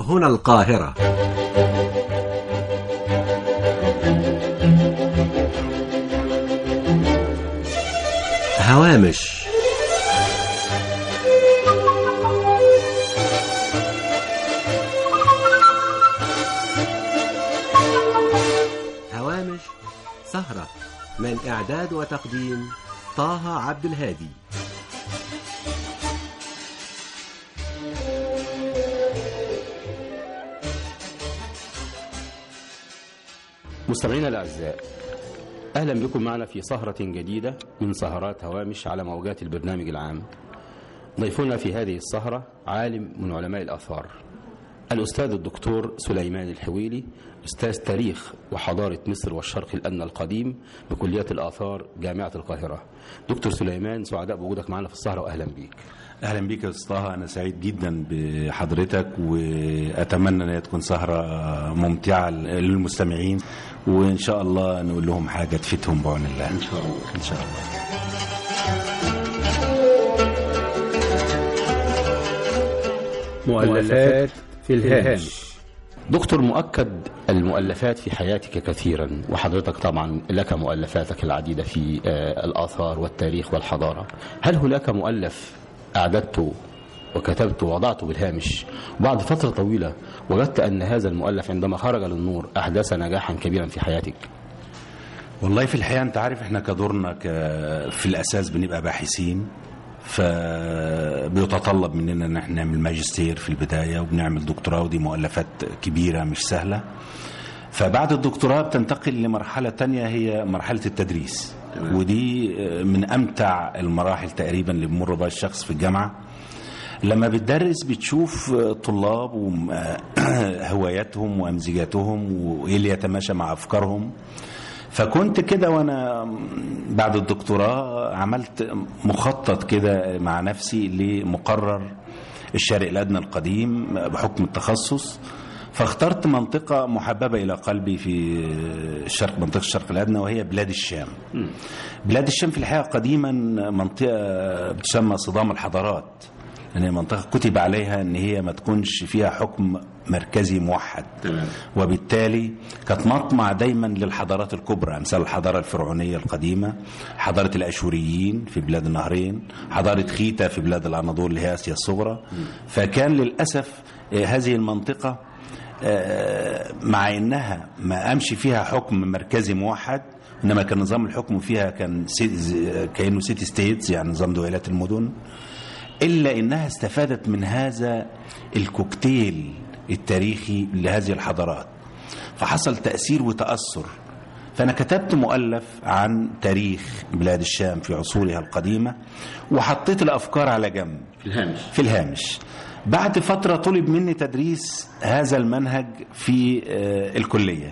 هنا القاهرة هوامش هوامش سهرة من إعداد وتقديم طه عبد الهادي مستمعينا الأعزاء أهلا بكم معنا في سهرة جديدة من سهرات هوامش على موجات البرنامج العام ضيفنا في هذه السهرة عالم من علماء الآثار الأستاذ الدكتور سليمان الحويلي أستاذ تاريخ وحضارة مصر والشرق الأدنى القديم بكلية الآثار جامعة القاهرة دكتور سليمان سعداء بوجودك معنا في السهرة وأهلا بيك اهلا بيك يا استاذ طه انا سعيد جدا بحضرتك واتمنى ان هي تكون سهره ممتعه للمستمعين وان شاء الله نقول لهم حاجه تفيدهم بعون الله ان شاء الله ان شاء الله مؤلفات في الهامش دكتور مؤكد المؤلفات في حياتك كثيرا وحضرتك طبعا لك مؤلفاتك العديدة في آه، الآثار والتاريخ والحضارة هل هناك مؤلف أعددته وكتبته ووضعته بالهامش وبعد فترة طويلة وجدت أن هذا المؤلف عندما خرج للنور أحدث نجاحا كبيرا في حياتك والله في الحقيقه انت عارف احنا كدورنا ك... في الاساس بنبقى باحثين فبيتطلب مننا ان احنا نعمل ماجستير في البدايه وبنعمل دكتوراه ودي مؤلفات كبيره مش سهله فبعد الدكتوراه بتنتقل لمرحله تانية هي مرحله التدريس ودي من امتع المراحل تقريبا اللي بيمر بها الشخص في الجامعه لما بتدرس بتشوف طلاب وهواياتهم وامزجاتهم وايه اللي يتماشى مع افكارهم فكنت كده وانا بعد الدكتوراه عملت مخطط كده مع نفسي لمقرر الشرق الادنى القديم بحكم التخصص فاخترت منطقة محببة إلى قلبي في الشرق منطقة الشرق الأدنى وهي بلاد الشام بلاد الشام في الحقيقة قديما منطقة بتسمى صدام الحضارات لأن هي منطقة كتب عليها أن هي ما تكونش فيها حكم مركزي موحد تمام. وبالتالي كانت مطمع دايما للحضارات الكبرى مثال الحضارة الفرعونية القديمة حضارة الأشوريين في بلاد النهرين حضارة خيتا في بلاد الأناضول اللي هي آسيا الصغرى فكان للأسف آه، هذه المنطقة آه، مع انها ما امشي فيها حكم مركزي موحد انما كان نظام الحكم فيها كان سي- ز- كانه سيتي ستيتس يعني نظام دويلات المدن الا انها استفادت من هذا الكوكتيل التاريخي لهذه الحضارات فحصل تاثير وتاثر فانا كتبت مؤلف عن تاريخ بلاد الشام في عصورها القديمه وحطيت الافكار على جنب في الهامش في الهامش بعد فترة طلب مني تدريس هذا المنهج في آه، الكلية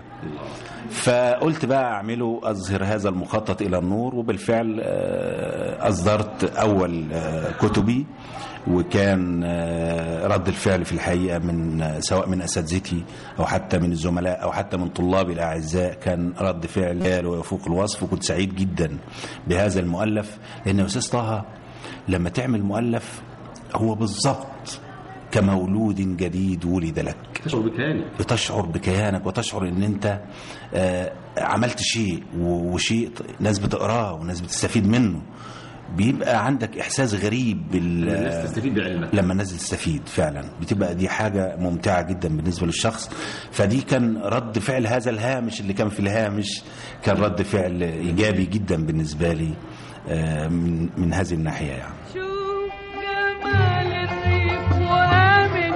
فقلت بقى أعمله أظهر هذا المخطط إلى النور وبالفعل آه، أصدرت أول آه، كتبي وكان آه، رد الفعل في الحقيقة من آه، سواء من أساتذتي أو حتى من الزملاء أو حتى من طلابي الأعزاء كان رد فعل قال ويفوق الوصف وكنت سعيد جدا بهذا المؤلف لأن يا أستاذ طه لما تعمل مؤلف هو بالظبط كمولود جديد ولد لك تشعر بكيانك بتشعر بكيانك وتشعر ان انت آه، عملت شيء و- وشيء ط- ناس بتقراه وناس بتستفيد منه بيبقى عندك احساس غريب بال الناس تستفيد بعلمك لما الناس تستفيد فعلا بتبقى دي حاجة ممتعة جدا بالنسبة للشخص فدي كان رد فعل هذا الهامش اللي كان في الهامش كان رد فعل إيجابي جدا بالنسبة لي آه، من, من هذه الناحية يعني شوف جمال الريف وآمن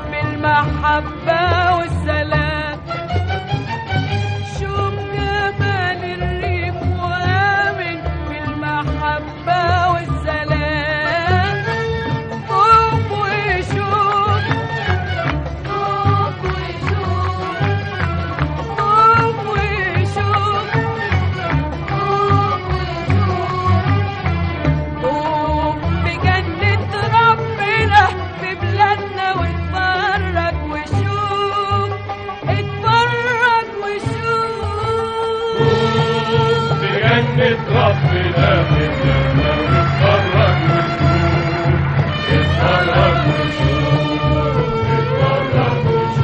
بالمحبة والسلام شوف جمال الريف وآمن بالمحبة والسلام قوم وشوف قوم وشوف قوم وشوف قوم وشوف قوم بجنة ربنا في بلادنا واتفرج وشوف اتفرج وشوف بجنة ربنا بالجنة اتفرج وشوف اتفرج وشوف اتفرج وشوف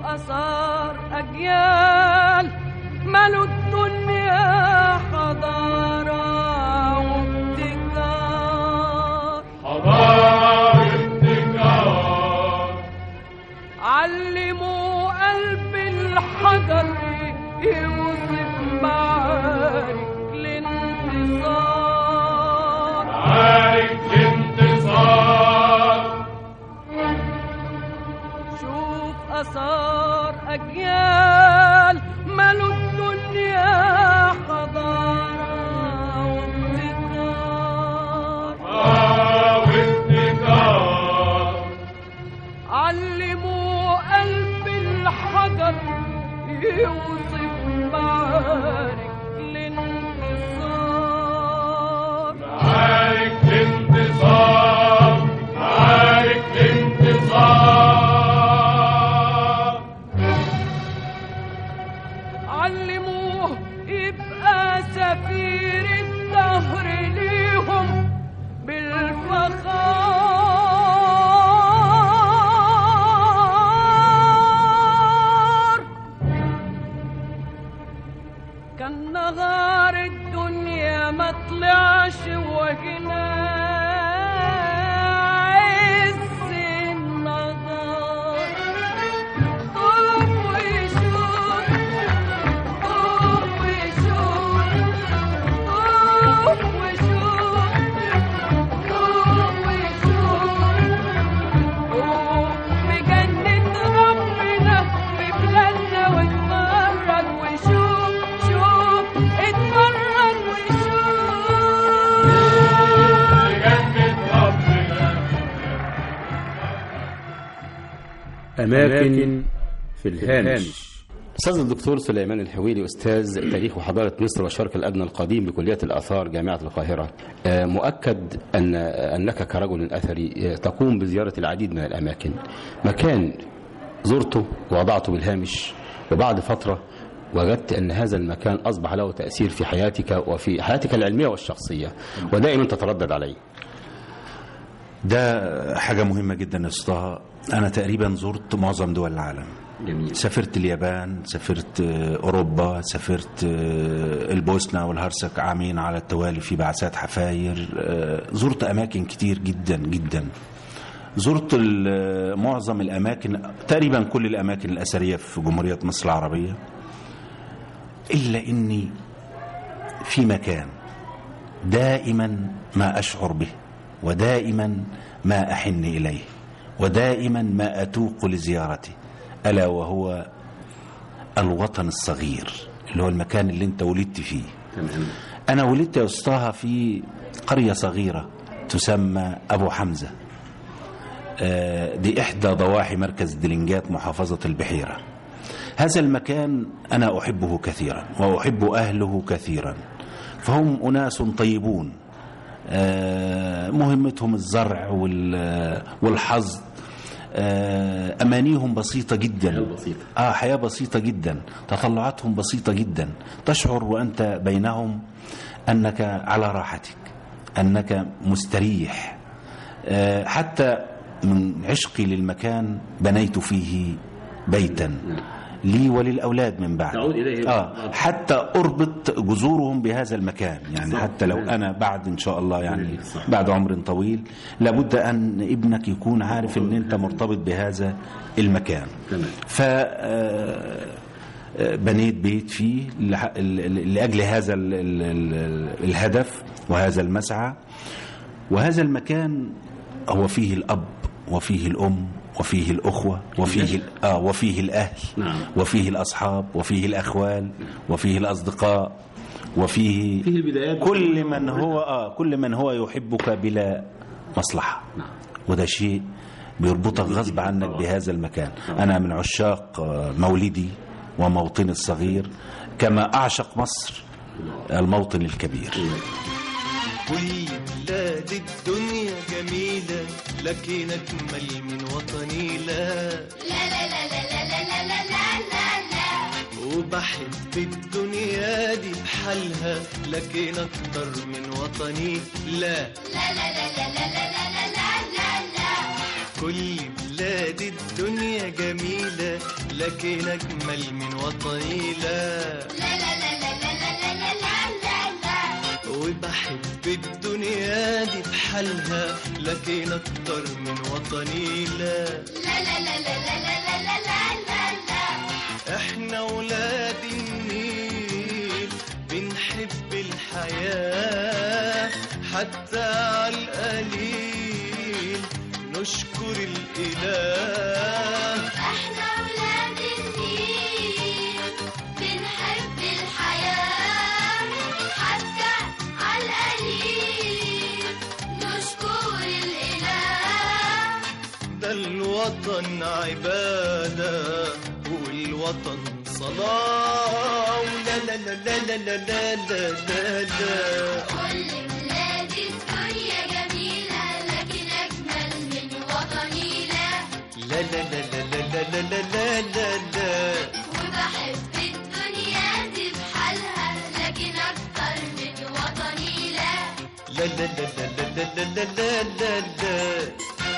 أثار أجيال ملوا الدنيا حضارة وابتكار حضارة ابتكار علموا قلب الحجر يوصف معارك الانتصار معارك الانتصار شوف أثار أجيال ملوا الدنيا حضارة وابتكار وابتكار علموا قلب الحجر يوصف معارك الانتصار معارك الانتصار معارك الانتصار علموه يبقى سفير الدهر ليهم بالفخار كان نهار الدنيا ما طلعش وهنا عز النهار قوم وشوف قوم وشوف قوم وشوف قوم وشوف قوم بجنة ربنا في بلادنا واتفرج وشوف شوف اتفرج وشوف بجنة ربنا أماكن في الهامش أستاذ الدكتور سليمان الحويلي أستاذ تاريخ وحضارة مصر والشرق الأدنى القديم بكلية الآثار جامعة القاهرة آه، مؤكد أن أنك كرجل أثري آه، تقوم بزيارة العديد من الأماكن مكان زرته ووضعته بالهامش وبعد فترة وجدت أن هذا المكان أصبح له تأثير في حياتك وفي حياتك العلمية والشخصية ودائما تتردد عليه ده حاجة مهمة جدا يا أستاذ طه. أنا تقريبا زرت معظم دول العالم جميل سافرت اليابان سافرت آه، أوروبا سافرت آه، البوسنة والهرسك عامين على التوالي في بعثات حفاير آه، زرت أماكن كتير جدا جدا زرت ال- معظم الأماكن تقريبا كل الأماكن الأثرية في جمهورية مصر العربية إلا إني في مكان دائما ما أشعر به ودائما ما أحن إليه ودائما ما أتوق لزيارته ألا وهو الوطن الصغير اللي هو المكان اللي انت ولدت فيه تمام أنا ولدت يا أسطاها في قرية صغيرة تسمى أبو حمزة آه، دي إحدى ضواحي مركز دلنجات محافظة البحيرة هذا المكان أنا أحبه كثيرا وأحب أهله كثيرا فهم أناس طيبون آه، مهمتهم الزرع وال- والحصد آه، أمانيهم بسيطة جدا حياة بسيطة. آه حياة بسيطة جدا تطلعاتهم بسيطة جدا تشعر وأنت بينهم أنك على راحتك أنك مستريح آه، حتى من عشقي للمكان بنيت فيه بيتا لي وللأولاد من بعد تعود إليه. آه حتى أربط جذورهم بهذا المكان يعني حتى لو أنا بعد إن شاء الله يعني صح. بعد عمر طويل لابد أن ابنك يكون عارف أن أنت مرتبط بهذا المكان تمام. ف آه، آه، بنيت بيت فيه لح- ل- ل- لأجل هذا ال- ال- ال- الهدف وهذا المسعى وهذا المكان هو فيه الأب وفيه الأم وفيه الأخوة وفيه ال- آه وفيه الأهل نعم. وفيه الأصحاب وفيه الأخوال وفيه الأصدقاء وفيه فيه البدايات كل من هو آه كل من هو يحبك بلا مصلحة نعم. وده شيء بيربطك غصب عنك بهذا المكان أنا من عشاق آه، مولدي وموطني الصغير كما أعشق مصر الموطن الكبير كل بلاد الدنيا جميلة لكن أجمل من وطني لا وبحب الدنيا دي بحالها لكن أكتر من وطني لا كل بلاد الدنيا جميلة لكن أجمل من وطني لا لا لا لا لا لا لا لا لا لا لا وبحب الدنيا دي بحالها لكن أكتر من وطني لا لا لا لا لا لا لا لا لا لا لا احنا ولاد النيل بنحب الحياة حتى على القليل نشكر الإله احنا ولاد النيل بنحب الحياة حتى على القليل نشكر الإله ده الوطن عبادة والوطن صلاة ولا لا لا لا لا لا لا لا لا كل بلاد الدنيا جميلة لكن أجمل من وطني لا لا لا لا لا لا لا لا لا لا لا وبحب الدنيا دي بحالها لكن أكتر من وطني لا لا لا لا لا لا لا لا لا لا لا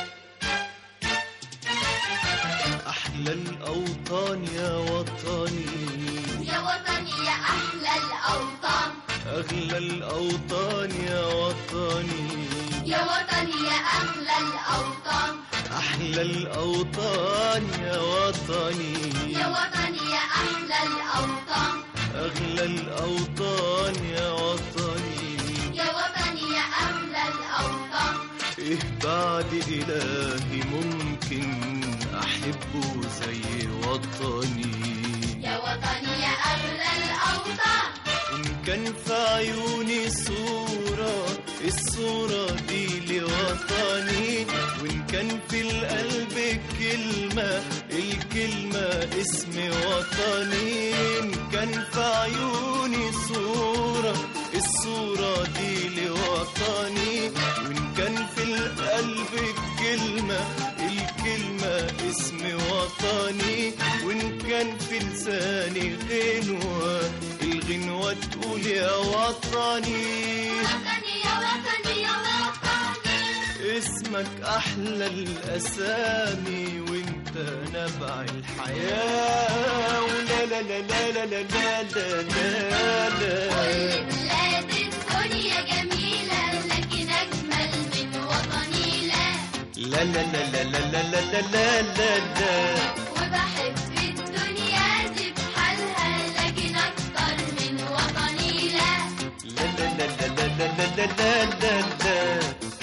أحلى الأوطان يا وطني يا وطني يا أحلى الأوطان أغلى الأوطان يا وطني يا وطني يا أغلى الأوطان أحلى الأوطان يا وطني يا وطني يا أحلى الأوطان أغلى الأوطان يا وطني يا وطني يا أغلى الأوطان إيه بعد إلهي ممكن أحبه زي وطني يا وطني يا أغلى الأوطان إن كان في عيوني صورة الصورة دي لوطني وإن كان في القلب كلمة الكلمة اسم وطني إن كان في عيوني صورة الصورة دي لوطني وإن كان في القلب كلمة الكلمة اسم وطني وإن كان في لساني غنوة الغنوة تقول يا وطني وطني يا وطني يا وطني اسمك أحلى الأسامي وانت نبع الحياة ولا لا لا لا لا لا لا لا لا كل لا بلاد الدنيا جميلة لكن أجمل من وطني لا لا لا لا لا لا لا لا لا لا لا وبحب الدنيا دي بحالها لكن أكتر من وطني لا لا لا لا لا لا لا لا لا لا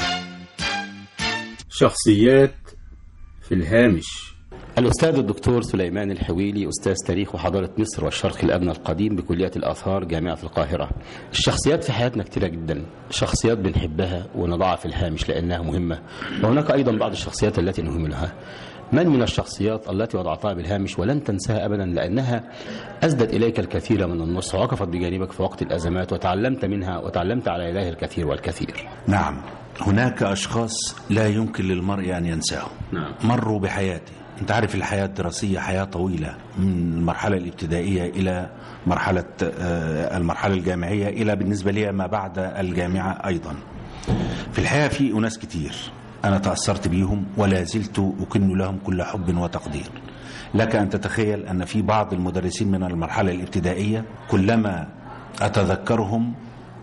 شخصيات في الهامش الأستاذ الدكتور سليمان الحويلي أستاذ تاريخ وحضارة مصر والشرق الأدنى القديم بكلية الآثار جامعة القاهرة الشخصيات في حياتنا كتيرة جدا شخصيات بنحبها ونضعها في الهامش لأنها مهمة وهناك أيضا بعض الشخصيات التي نهملها من من الشخصيات التي وضعتها بالهامش ولن تنساها أبدا لأنها أسدت إليك الكثير من النصح ووقفت بجانبك في وقت الأزمات وتعلمت منها وتعلمت على يديه الكثير والكثير نعم هناك أشخاص لا يمكن للمرء أن ينساهم نعم. مروا بحياتي أنت عارف الحياة الدراسية حياة طويلة من المرحلة الابتدائية إلى مرحلة آه، المرحلة الجامعية إلى بالنسبة لي ما بعد الجامعة أيضا في الحياة في أناس كتير أنا تأثرت بيهم ولا زلت أكن لهم كل حب وتقدير لك أن تتخيل أن في بعض المدرسين من المرحلة الابتدائية كلما أتذكرهم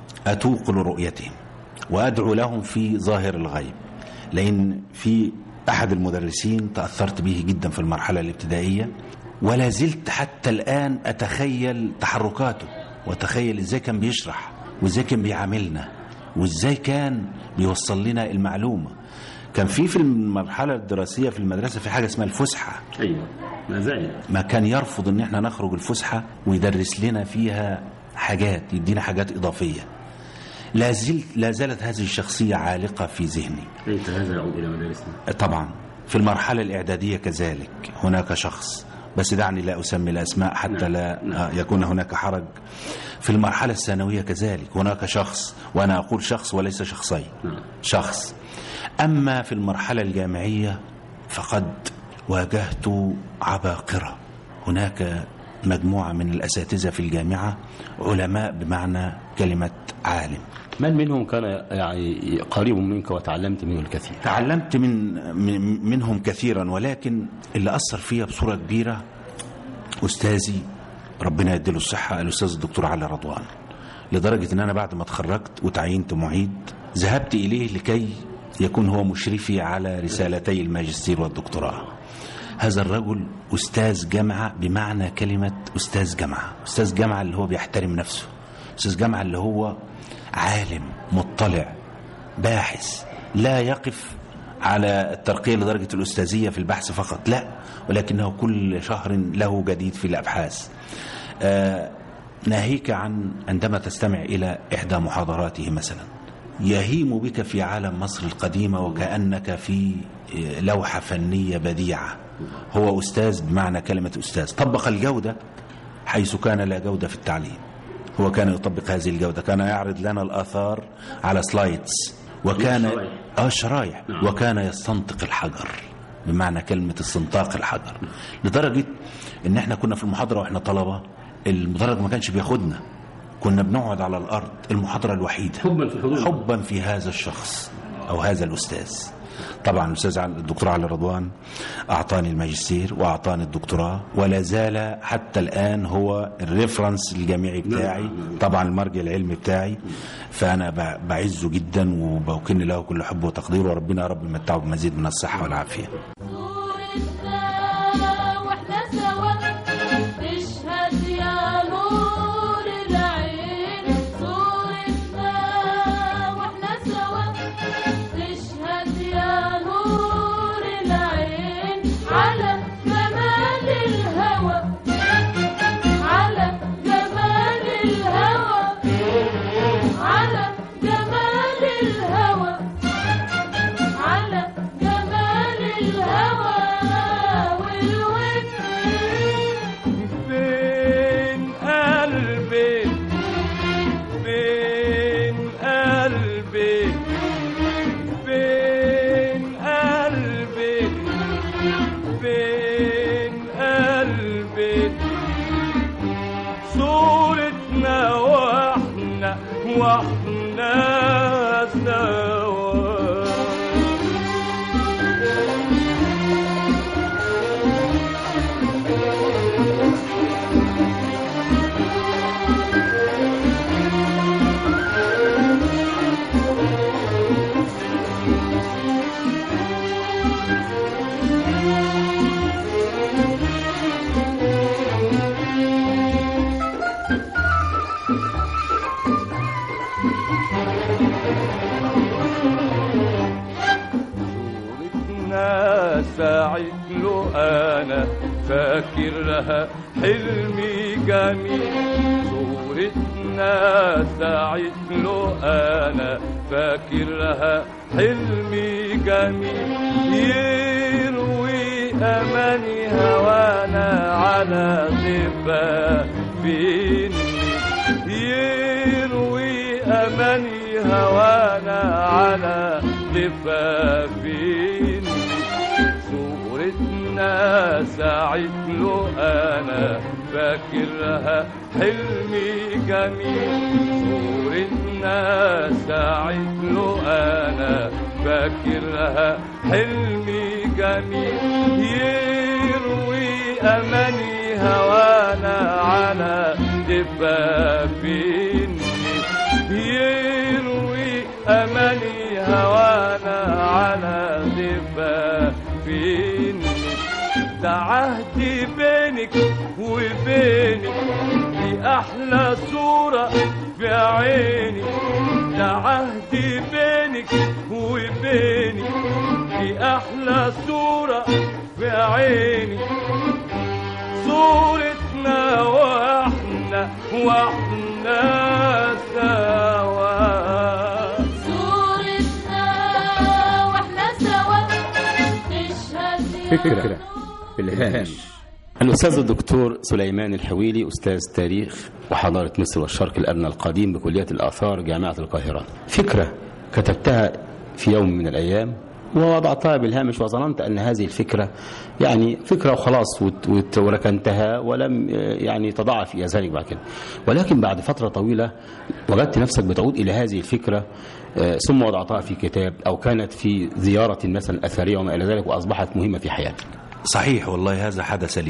أتوق لرؤيتهم وأدعو لهم في ظاهر الغيب لأن في أحد المدرسين تأثرت به جدا في المرحلة الابتدائية ولا زلت حتى الآن أتخيل تحركاته وأتخيل إزاي كان بيشرح وإزاي كان بيعاملنا وإزاي كان بيوصل لنا المعلومة كان في في المرحلة الدراسية في المدرسة في حاجة اسمها الفسحة أيوة ما زال ما كان يرفض ان احنا نخرج الفسحه ويدرس لنا فيها حاجات يدينا حاجات اضافيه لا زلت لا زالت هذه الشخصيه عالقه في ذهني ليت هذا يعود إلى مدارسنا طبعا في المرحله الاعداديه كذلك هناك شخص بس دعني لا اسمي الاسماء حتى لا آه، يكون هناك حرج في المرحله الثانويه كذلك هناك شخص وانا اقول شخص وليس شخصين نعم. شخص اما في المرحله الجامعيه فقد واجهت عباقره هناك مجموعه من الاساتذه في الجامعه علماء بمعنى كلمه عالم من منهم كان يعني قريب منك وتعلمت منه الكثير تعلمت من من- منهم كثيرا ولكن اللي اثر فيا بصوره كبيره أستاذي ربنا يديله الصحة الأستاذ الدكتور علي رضوان لدرجة أن أنا بعد ما اتخرجت وتعينت معيد ذهبت إليه لكي يكون هو مشرفي على رسالتي الماجستير والدكتوراه هذا الرجل أستاذ جامعة بمعنى كلمة أستاذ جامعة أستاذ جامعة اللي هو بيحترم نفسه أستاذ جامعة اللي هو عالم مطلع باحث لا يقف على الترقية لدرجة الأستاذية في البحث فقط لا ولكنه كل شهر له جديد في الأبحاث آه ناهيك عن عندما تستمع إلى إحدى محاضراته مثلا يهيم بك في عالم مصر القديمة وكأنك في آه، لوحة فنية بديعة هو أستاذ بمعنى كلمة أستاذ طبق الجودة حيث كان لا جودة في التعليم هو كان يطبق هذه الجودة كان يعرض لنا الآثار على سلايدز وكان شرايح. اه شرايح وكان يستنطق الحجر بمعنى كلمة استنطاق الحجر لدرجة ان احنا كنا في المحاضرة واحنا طلبة المدرج ما كانش بياخدنا كنا بنقعد على الارض المحاضرة الوحيدة حبا في حضور حبا في هذا الشخص او هذا الاستاذ طبعا الاستاذ عن- الدكتور علي رضوان اعطاني الماجستير واعطاني الدكتوراه ولا زال حتى الان هو الريفرنس الجامعي بتاعي طبعا المرجع العلمي بتاعي فانا ب- بعزه جدا وبوكن له كل حب وتقدير وربنا يا رب يمتعه بمزيد من الصحه والعافيه صورتنا واحنا سوا تشهد يا نور العين صورتنا واحنا سوا تشهد يا نور العين على جمال الهوى على جمال الهوى على جمال الهوى على جمال الهوى والود فين قلبي فين قلبي فين قلبي فين قلبي صورتنا واحنا واحنا سوا صورتنا ساعد له انا فاكر لها حلمي جميل صورتنا ساعد له انا فاكر لها حلمي جميل يروي اماني هوانا على ضفافين يروي أماني هوانا على ضفافين صورتنا ساعد له أنا فاكرها حلمي جميل صورتنا ساعد له أنا فاكرها حلمي جميل يروي أماني هوانا على ضفافين يروي أماني هوانا على ضفافين ده عهدي بينك وبيني دي أحلى صورة في عيني ده عهدي بينك وبيني دي أحلى صورة في عيني صورتنا واحنا واحنا سوا صورتنا واحنا سوا تشهد يا فكرة في الهامش الأستاذ الدكتور سليمان الحويلي أستاذ تاريخ وحضارة مصر والشرق الأدنى القديم بكلية الآثار جامعة القاهرة فكرة كتبتها في يوم من الأيام ووضعتها بالهامش وظننت أن هذه الفكرة يعني فكرة وخلاص وت- وت- وركنتها ولم آه، يعني تضاعف إلى ذلك بعد كده ولكن بعد فترة طويلة وجدت نفسك بتعود إلى هذه الفكرة آه، ثم وضعتها في كتاب أو كانت في زيارة مثلا أثرية وما إلى ذلك وأصبحت مهمة في حياتك صحيح والله هذا حدث لي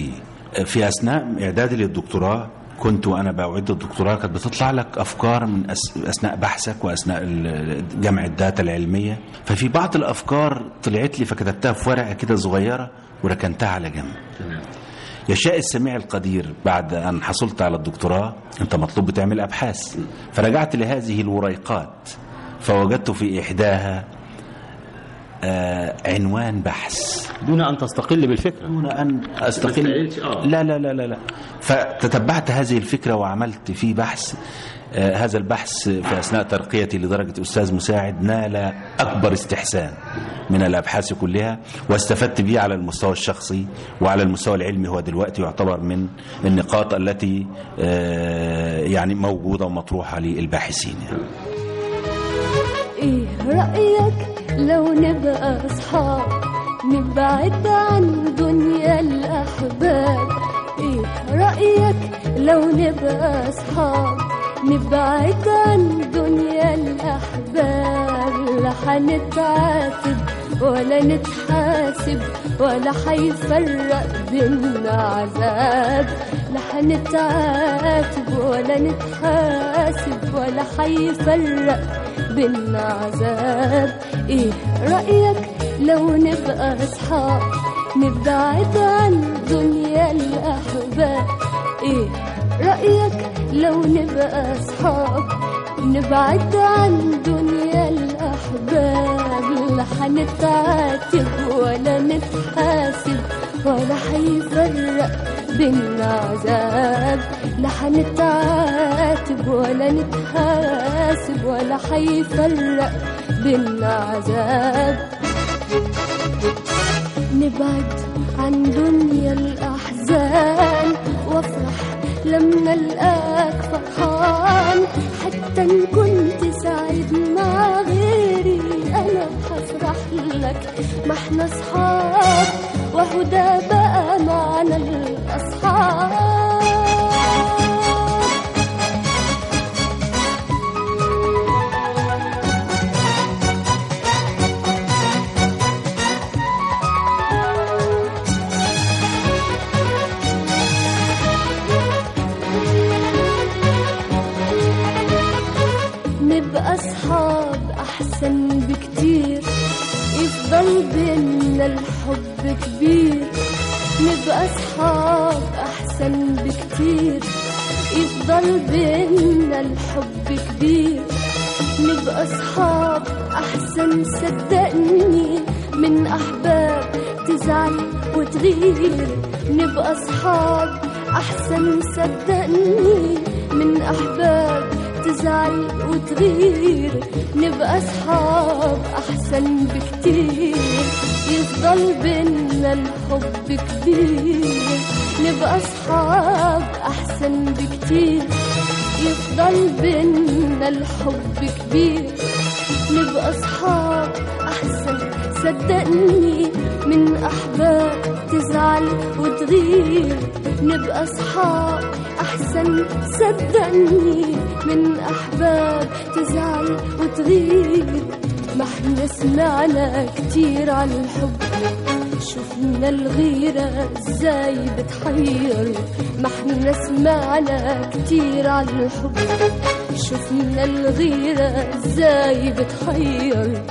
في اثناء اعدادي للدكتوراه كنت وانا بعد الدكتوراه كانت بتطلع لك افكار من أس- اثناء بحثك واثناء ال- جمع الداتا العلميه ففي بعض الافكار طلعت لي فكتبتها في ورقه كده صغيره وركنتها على جنب يشاء السميع القدير بعد أن حصلت على الدكتوراه أنت مطلوب بتعمل أبحاث فرجعت لهذه الوريقات فوجدت في إحداها آه عنوان بحث دون أن تستقل بالفكرة دون أن ما أستقل تستعجلش، آه. لا لا لا لا لا فتتبعت هذه الفكرة وعملت فيه بحث آه هذا البحث في أثناء ترقيتي لدرجة أستاذ مساعد نال أكبر استحسان من الأبحاث كلها واستفدت به على المستوى الشخصي وعلى المستوى العلمي هو دلوقتي يعتبر من النقاط التي آه يعني موجودة ومطروحة للباحثين يعني. ايه رأيك لو نبقى اصحاب نبعد عن دنيا الاحباب ايه رأيك لو نبقى اصحاب نبعد عن دنيا الاحباب لا هنتعاتب ولا نتحاسب ولا هيفرق بينا عذاب لا هنتعاتب ولا نتحاسب ولا هيفرق بينا عذاب ايه رأيك لو نبقى اصحاب نبعد عن دنيا الاحباب ايه رأيك لو نبقى اصحاب نبعد عن دنيا الاحباب لا هنتعاتب ولا نتحاسب ولا هيفرق بينا عذاب لا هنتعاتب ولا نتحاسب ولا هيفرق بينا عذاب نبعد عن دنيا الأحزان وافرح لما ألقاك فرحان حتى إن كنت سعيد مع غيري أنا هفرح لك ما احنا أصحاب وهو ده بقى معنى الأصحاب نبقى أصحاب أحسن بكتير يفضل بينا الحب كبير نبقى أصحاب أحسن بكتير يفضل بينا الحب كبير نبقى أصحاب أحسن صدقني من أحباب تزعل وتغير نبقى أصحاب أحسن صدقني من أحباب تزعل وتغير نبقى أصحاب أحسن بكتير يفضل بينا الحب كبير نبقى أصحاب أحسن بكتير يفضل بينا الحب كبير نبقى أصحاب أحسن صدقني من أحباب تزعل وتغير نبقى أصحاب أحسن صدقني من أحباب تزعل وتغير ما احنا سمعنا كتير عن الحب شفنا الغيرة ازاي بتحير ما احنا سمعنا كتير عن الحب شفنا الغيرة ازاي بتحير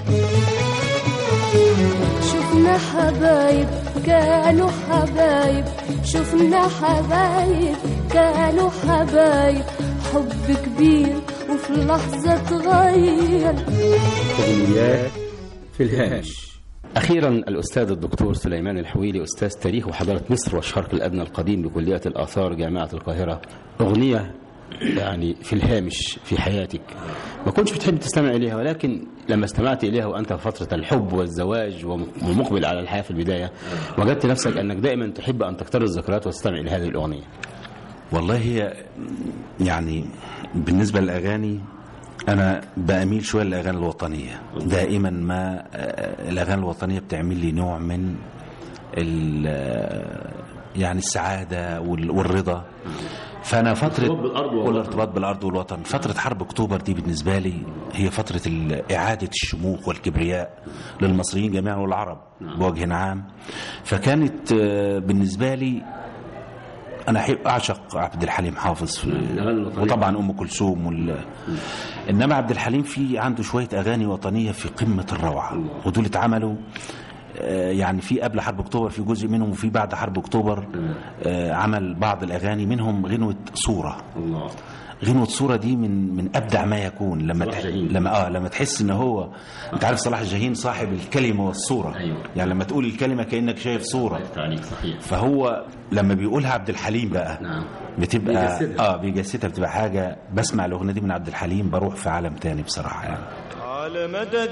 شفنا حبايب كانوا حبايب شفنا حبايب كانوا حبايب حب كبير وفي لحظة تغير أغنيات في الهامش أخيرا الأستاذ الدكتور سليمان الحويلي أستاذ تاريخ وحضارة مصر والشرق الأدنى القديم بكلية الآثار جامعة القاهرة أغنية يعني في الهامش في حياتك ما كنتش بتحب تستمع إليها ولكن لما استمعت إليها وأنت في فترة الحب والزواج ومقبل على الحياة في البداية وجدت نفسك أنك دائما تحب أن تختار الذكريات وتستمع إلى هذه الأغنية والله هي يعني بالنسبة للأغاني أنا بأميل شوية للأغاني الوطنية دائما ما آه، الأغاني الوطنية بتعمل لي نوع من ال- آه، يعني السعادة وال- والرضا فأنا فترة الارتباط بالأرض والوطن. والارتباط بالأرض والوطن فترة حرب أكتوبر دي بالنسبة لي هي فترة ال- إعادة الشموخ والكبرياء للمصريين جميعا والعرب بوجه عام فكانت آه، بالنسبة لي انا احب اعشق عبد الحليم حافظ في الأغاني الوطنية. وطبعا ام كلثوم وال... انما عبد الحليم في عنده شويه اغاني وطنيه في قمه الروعه ودول اتعملوا آه، يعني في قبل حرب اكتوبر في جزء منهم وفي بعد حرب اكتوبر آه، عمل بعض الاغاني منهم غنوه صوره الله غنوة صورة دي من من أبدع ما يكون لما صلاح تح... جاهين. لما اه لما تحس إن هو أنت عارف صلاح جاهين صاحب الكلمة والصورة أيوة. يعني لما تقول الكلمة كأنك شايف صورة عليك صحيح فهو لما بيقولها عبد الحليم بقى نعم. بتبقى بيجسدها. اه بيجسدها بتبقى حاجة بسمع الأغنية دي من عبد الحليم بروح في عالم تاني بصراحة يعني على مدد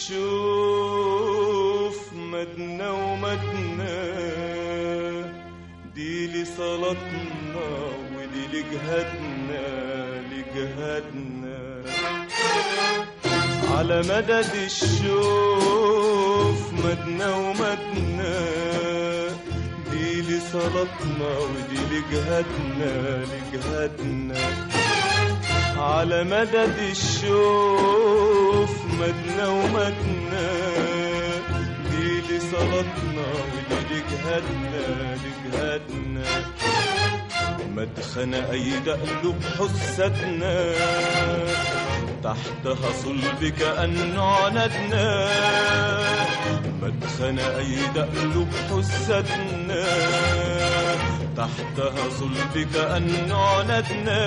الشوف مدنا ومدنا دي لصلاتنا ودي لجهادنا لجهادنا على مدد الشوف مدنا ومدنا دي لصلاتنا ودي لجهادنا لجهادنا على مدد الشوف مدنا ومدنا دي لصلاتنا ودي لجهادنا لجهادنا مدخن أيد قلوب حسدنا تحتها صلب كأنه عنادنا مدخن أيد قلوب حسدنا تحتها صلب كأنه عنادنا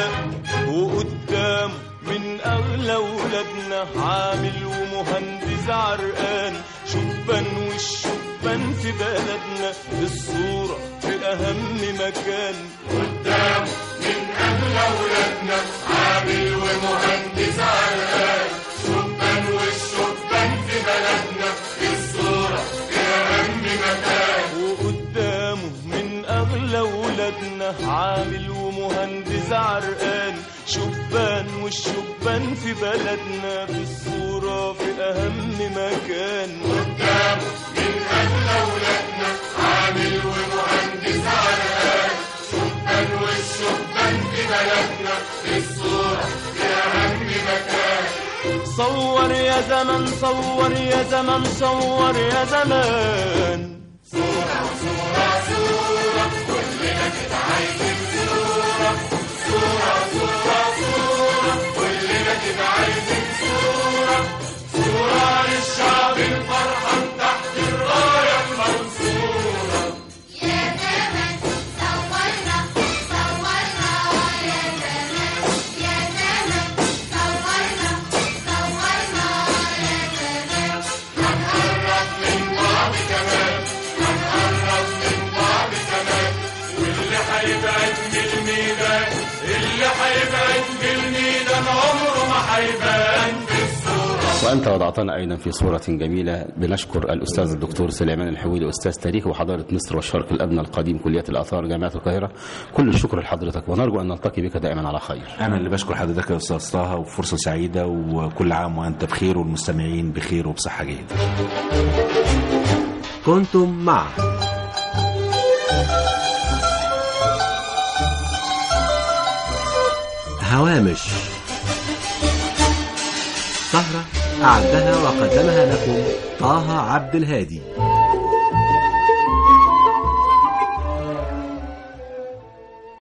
وقدام من أغلى ولادنا عامل ومهندس عرقان شبان والشبان في بلدنا الصورة في أهم مكان قدام من أغلى ولادنا عامل ومهندس عرقان شبان والشبان في بلدنا الصورة في أهم مكان وقدامه من أغلى ولادنا عامل ومهندس عرقان شبان والشبان في بلدنا في الصورة في أهم مكان قدامه من أغلى ولادنا عامل ومهندس عرقان شبان والشبان في بلدنا في الصورة في أهم مكان صور يا زمن صور يا زمن صور يا زمان يا زمن صورنا صورنا يا زمن يا زمن صورنا صورنا يا زمن هنقرب من بعض كمان هنقرب من بعض كمان واللي هيبعد من الميدان اللي هيبعد من الميدان عمره ما هيبان في الصورة وأنت وضعتنا أيضا في صورة جميلة بنشكر الأستاذ الدكتور سليمان الحويلي أستاذ تاريخ وحضارة مصر والشرق الأدنى القديم كلية الآثار جامعة القاهرة كل الشكر لحضرتك ونرجو أن نلتقي بك دائما على خير أنا اللي بشكر حضرتك يا أستاذ طه وفرصة سعيدة وكل عام وأنت بخير والمستمعين بخير وبصحة جيدة كنتم مع هوامش سهرة أعدها وقدمها لكم طه عبد الهادي